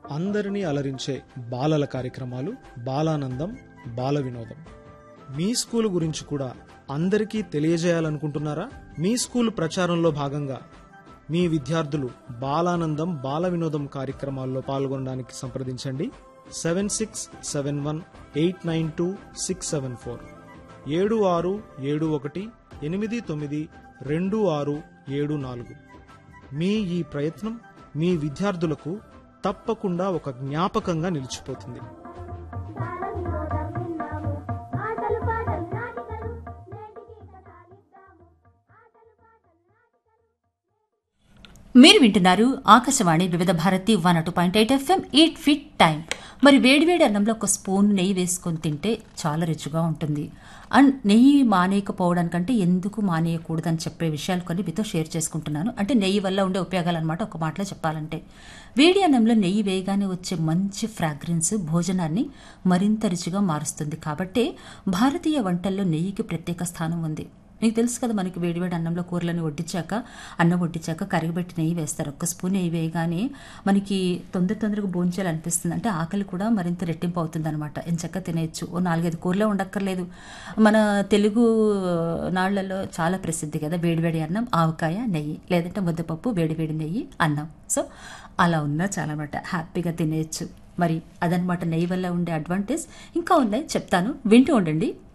అందరినీ అలరించే బాలల కార్యక్రమాలు బాలానందం బాల వినోదం మీ స్కూల్ గురించి కూడా అందరికీ తెలియజేయాలనుకుంటున్నారా మీ స్కూల్ ప్రచారంలో భాగంగా మీ విద్యార్థులు బాలానందం బాల వినోదం కార్యక్రమాల్లో పాల్గొనడానికి సంప్రదించండి seven six seven one eight nine two six seven four ఏడు ఆరు ఏడు ఒకటి ఎనిమిది తొమ్మిది రెండు ఆరు ఏడు నాలుగు మీ ఈ ప్రయత్నం మీ విద్యార్థులకు తప్పకుండా ఒక జ్ఞాపకంగా నిలిచిపోతుంది బాలవినోదం విన్నాము ఆటలు పాటలు నాటికలు నేటికి కథాలిద్దాము ఆటలు పాటలు నాటికలు మీరు వింటున్నారు ఆకాశవాణి వివిధ భారతి వన్ అటు point eight FM eat fit time మరి వేడివేడి అన్నంలో ఒక స్పూన్ నెయ్యి వేసుకొని తింటే చాలా రుచిగా ఉంటుంది అండ్ నెయ్యి మానేయకపోవడానికంటే ఎందుకు మానేయకూడదని చెప్పే విషయాలు కొన్ని మీతో షేర్ చేసుకుంటున్నాను అంటే నెయ్యి వల్ల ఉండే ఉపయోగాలు అనమాట ఒక మాటలో చెప్పాలంటే వేడి అన్నంలో నెయ్యి వేయగానే వచ్చే మంచి ఫ్రాగ్రెన్స్ భోజనాన్ని మరింత రుచిగా మారుస్తుంది కాబట్టే భారతీయ వంటల్లో నెయ్యికి ప్రత్యేక స్థానం ఉంది మీకు తెలుసు కదా మనకి వేడివేడి అన్నంలో కూరలను వడ్డించాక అన్నం వడ్డించాక కరిగిపెట్టి నెయ్యి వేస్తారు ఒక్క స్పూన్ నెయ్యి వేయగానే మనకి తొందర తొందరగా భోంచేయాలనిపిస్తుంది అంటే ఆకలి కూడా మరింత రెట్టింపు అవుతుంది అనమాట ఎంచక్క తినేయచ్చు ఓ నాలుగైదు కూరలో ఉండక్కర్లేదు మన తెలుగు నాళ్లలో చాలా ప్రసిద్ధి కదా వేడివేడి అన్నం ఆవకాయ నెయ్యి లేదంటే ముద్దపప్పు వేడివేడి నెయ్యి అన్నం సో అలా ఉన్నా చాలా అనమాట హ్యాపీగా తినేయచ్చు మరి అదనమాట నెయ్యి వల్ల ఉండే అడ్వాంటేజ్ ఇంకా ఉన్నాయి చెప్తాను వింటూ ఉండండి